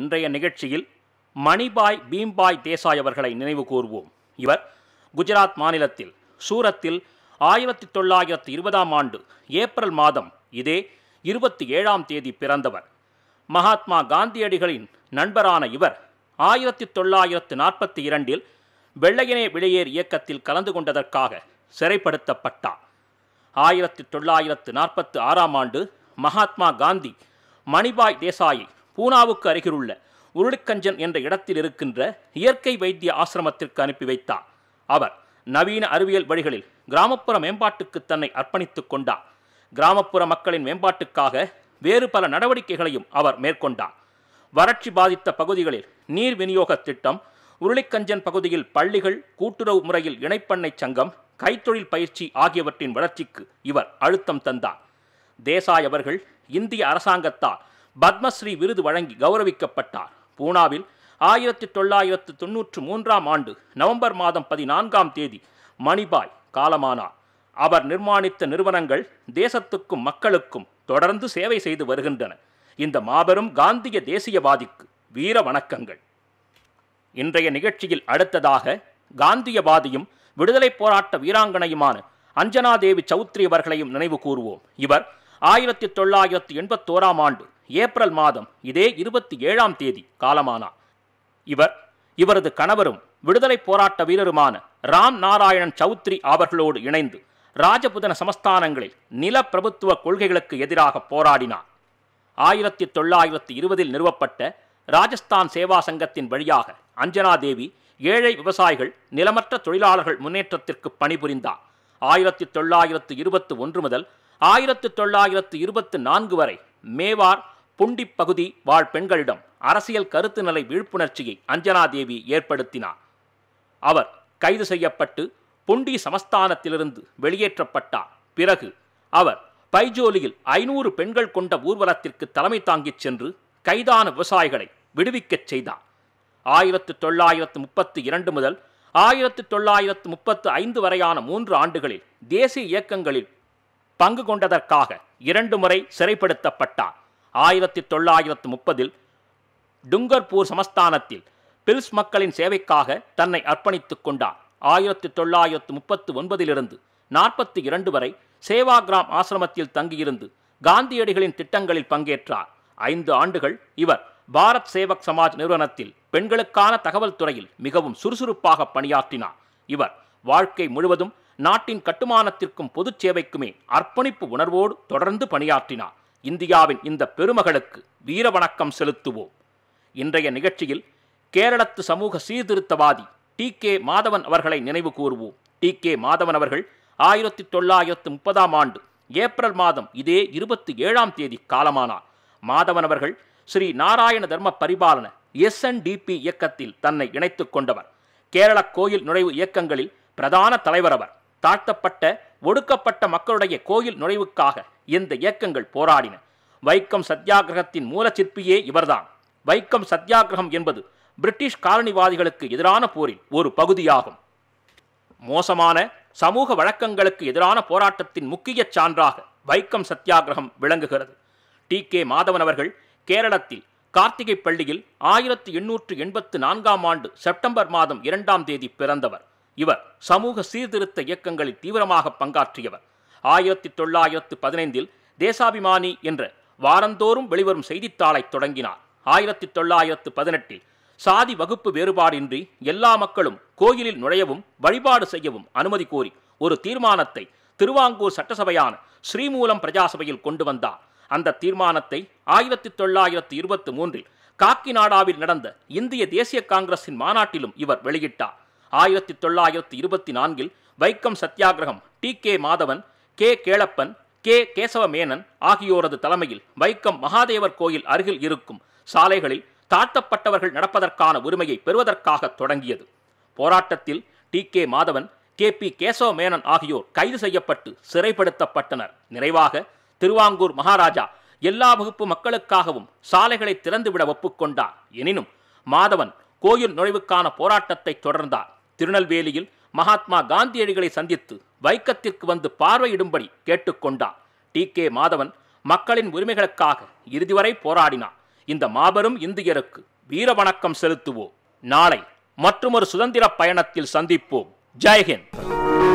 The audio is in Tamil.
இன்றைய நிகழ்ச்சியில் மணிபாய் பீம்பாய் தேசாய் அவர்களை நினைவு கூர்வோம் இவர் குஜராத் மாநிலத்தில் சூரத்தில் ஆயிரத்தி தொள்ளாயிரத்தி இருபதாம் ஆண்டு ஏப்ரல் மாதம் இதே இருபத்தி ஏழாம் தேதி பிறந்தவர் மகாத்மா காந்தியடிகளின் நண்பரான இவர் ஆயிரத்தி தொள்ளாயிரத்து நாற்பத்தி இரண்டில் வெள்ளையனே விளையேர் இயக்கத்தில் கலந்து கொண்டதற்காக சிறைப்படுத்தப்பட்டார் ஆயிரத்தி தொள்ளாயிரத்து நாற்பத்து ஆறாம் ஆண்டு மகாத்மா காந்தி மணிபாய் தேசாயை பூனாவுக்கு அருகிலுள்ள உருளிக்கஞ்சன் என்ற இடத்தில் இருக்கின்ற இயற்கை வைத்திய ஆசிரமத்திற்கு அனுப்பி வைத்தார் அவர் நவீன அறிவியல் வழிகளில் கிராமப்புற மேம்பாட்டுக்கு தன்னை அர்ப்பணித்துக் கொண்டார் கிராமப்புற மக்களின் மேம்பாட்டுக்காக வேறு பல நடவடிக்கைகளையும் அவர் மேற்கொண்டார் வறட்சி பாதித்த பகுதிகளில் நீர் விநியோக திட்டம் உருளிக்கஞ்சன் பகுதியில் பள்ளிகள் கூட்டுறவு முறையில் இணைப்பண்ணை சங்கம் கைத்தொழில் பயிற்சி ஆகியவற்றின் வளர்ச்சிக்கு இவர் அழுத்தம் தந்தார் தேசாய் அவர்கள் இந்திய அரசாங்கத்தால் பத்மஸ்ரீ விருது வழங்கி கௌரவிக்கப்பட்டார் பூனாவில் ஆயிரத்தி தொள்ளாயிரத்து தொன்னூற்று மூன்றாம் ஆண்டு நவம்பர் மாதம் பதினான்காம் தேதி மணிபாய் காலமானார் அவர் நிர்மாணித்த நிறுவனங்கள் தேசத்துக்கும் மக்களுக்கும் தொடர்ந்து சேவை செய்து வருகின்றன இந்த மாபெரும் காந்திய தேசியவாதிக்கு வீர வணக்கங்கள் இன்றைய நிகழ்ச்சியில் அடுத்ததாக காந்தியவாதியும் விடுதலை போராட்ட வீராங்கனையுமான அஞ்சனாதேவி சௌத்ரி அவர்களையும் நினைவு கூறுவோம் இவர் ஆயிரத்தி தொள்ளாயிரத்தி எண்பத்தோராம் ஆண்டு ஏப்ரல் மாதம் இதே இருபத்தி ஏழாம் தேதி காலமானார் இவர் இவரது கணவரும் விடுதலை போராட்ட வீரருமான ராம் நாராயணன் சௌத்ரி அவர்களோடு இணைந்து ராஜபுதன சமஸ்தானங்களில் நிலப்பிரபுத்துவ கொள்கைகளுக்கு எதிராக போராடினார் ஆயிரத்தி தொள்ளாயிரத்தி இருபதில் நிறுவப்பட்ட ராஜஸ்தான் சேவா சங்கத்தின் வழியாக அஞ்சனா தேவி ஏழை விவசாயிகள் நிலமற்ற தொழிலாளர்கள் முன்னேற்றத்திற்கு பணிபுரிந்தார் ஆயிரத்தி தொள்ளாயிரத்து இருபத்தி ஒன்று முதல் ஆயிரத்தி தொள்ளாயிரத்து இருபத்தி நான்கு வரை மேவார் புண்டி பகுதி வாழ் பெண்களிடம் அரசியல் கருத்து நிலை விழிப்புணர்ச்சியை அஞ்சனா தேவி ஏற்படுத்தினார் அவர் கைது செய்யப்பட்டு புண்டி சமஸ்தானத்திலிருந்து வெளியேற்றப்பட்டார் பிறகு அவர் பைஜோலியில் ஐநூறு பெண்கள் கொண்ட ஊர்வலத்திற்கு தலைமை தாங்கிச் சென்று கைதான விவசாயிகளை விடுவிக்கச் செய்தார் ஆயிரத்து தொள்ளாயிரத்து முப்பத்தி இரண்டு முதல் ஆயிரத்து தொள்ளாயிரத்து முப்பத்து ஐந்து வரையான மூன்று ஆண்டுகளில் தேசிய இயக்கங்களில் பங்கு கொண்டதற்காக இரண்டு முறை சிறைப்படுத்தப்பட்டார் ஆயிரத்தி தொள்ளாயிரத்து முப்பதில் டுங்கர்பூர் சமஸ்தானத்தில் பில்ஸ் மக்களின் சேவைக்காக தன்னை அர்ப்பணித்துக் கொண்டார் ஆயிரத்தி தொள்ளாயிரத்து முப்பத்து ஒன்பதிலிருந்து நாற்பத்தி இரண்டு வரை சேவாகிராம் ஆசிரமத்தில் தங்கியிருந்து காந்தியடிகளின் திட்டங்களில் பங்கேற்றார் ஐந்து ஆண்டுகள் இவர் பாரத் சேவக் சமாஜ் நிறுவனத்தில் பெண்களுக்கான தகவல் துறையில் மிகவும் சுறுசுறுப்பாக பணியாற்றினார் இவர் வாழ்க்கை முழுவதும் நாட்டின் கட்டுமானத்திற்கும் பொதுச் சேவைக்குமே அர்ப்பணிப்பு உணர்வோடு தொடர்ந்து பணியாற்றினார் இந்தியாவின் இந்த பெருமகளுக்கு வீர வணக்கம் செலுத்துவோம் இன்றைய நிகழ்ச்சியில் கேரளத்து சமூக சீர்திருத்தவாதி டி கே மாதவன் அவர்களை நினைவு கூறுவோம் டி கே மாதவன் அவர்கள் ஆயிரத்தி தொள்ளாயிரத்து முப்பதாம் ஆண்டு ஏப்ரல் மாதம் இதே இருபத்தி ஏழாம் தேதி காலமானார் மாதவன் அவர்கள் ஸ்ரீ நாராயண தர்ம பரிபாலன எஸ்என்டிபி இயக்கத்தில் தன்னை இணைத்துக் கொண்டவர் கேரள கோயில் நுழைவு இயக்கங்களில் பிரதான தலைவர் அவர் தாழ்த்தப்பட்ட ஒடுக்கப்பட்ட மக்களுடைய கோயில் நுழைவுக்காக இந்த இயக்கங்கள் போராடின வைக்கம் சத்தியாகிரகத்தின் மூலச்சிற்பியே இவர்தான் வைக்கம் சத்தியாகிரகம் என்பது பிரிட்டிஷ் காலனிவாதிகளுக்கு எதிரான போரில் ஒரு பகுதியாகும் மோசமான சமூக வழக்கங்களுக்கு எதிரான போராட்டத்தின் முக்கிய சான்றாக வைக்கம் சத்தியாகிரகம் விளங்குகிறது டி கே மாதவன் அவர்கள் கேரளத்தில் கார்த்திகை பள்ளியில் ஆயிரத்தி எண்ணூற்று எண்பத்து நான்காம் ஆண்டு செப்டம்பர் மாதம் இரண்டாம் தேதி பிறந்தவர் இவர் சமூக சீர்திருத்த இயக்கங்களில் தீவிரமாக பங்காற்றியவர் ஆயிரத்தி தொள்ளாயிரத்து பதினைந்தில் தேசாபிமானி என்ற வாரந்தோறும் வெளிவரும் செய்தித்தாளை தொடங்கினார் ஆயிரத்தி தொள்ளாயிரத்து பதினெட்டில் சாதி வகுப்பு வேறுபாடின்றி எல்லா மக்களும் கோயிலில் நுழையவும் வழிபாடு செய்யவும் அனுமதி கோரி ஒரு தீர்மானத்தை திருவாங்கூர் சட்டசபையான ஸ்ரீமூலம் பிரஜாசபையில் கொண்டு வந்தார் அந்த தீர்மானத்தை ஆயிரத்தி தொள்ளாயிரத்து இருபத்தி மூன்றில் காக்கிநாடாவில் நடந்த இந்திய தேசிய காங்கிரசின் மாநாட்டிலும் இவர் வெளியிட்டார் ஆயிரத்தி தொள்ளாயிரத்து இருபத்தி நான்கில் Vaikom Satyagraha T K Madhavan K Kelappan K Kesava Menon ஆகியோரது தலைமையில் வைக்கம் மகாதேவர் கோயில் அருகில் இருக்கும் சாலைகளில் தாழ்த்தப்பட்டவர்கள் நடப்பதற்கான உரிமையை பெறுவதற்காக தொடங்கியது போராட்டத்தில் T K Madhavan K P Kesava Menon ஆகியோர் கைது செய்யப்பட்டு சிறைப்படுத்தப்பட்டனர் நிறைவாக திருவாங்கூர் மகாராஜா எல்லா வகுப்பு மக்களுக்காகவும் சாலைகளை திறந்துவிட ஒப்புக்கொண்டார் எனினும் மாதவன் கோயில் நுழைவுக்கான போராட்டத்தை தொடர்ந்தார் திருநெல்வேலியில் மகாத்மா காந்தியடிகளை சந்தித்து வைக்கத்திற்கு வந்து பார்வையிடும்படி கேட்டுக்கொண்டார் டி கே மாதவன் மக்களின் உரிமைகளுக்காக இறுதி வரை போராடினார் இந்த மாபெரும் இந்தியருக்கு வீர வணக்கம் செலுத்துவோம் நாளை மற்றுமொரு சுதந்திர பயணத்தில் சந்திப்போம் ஜெய்ஹிந்த்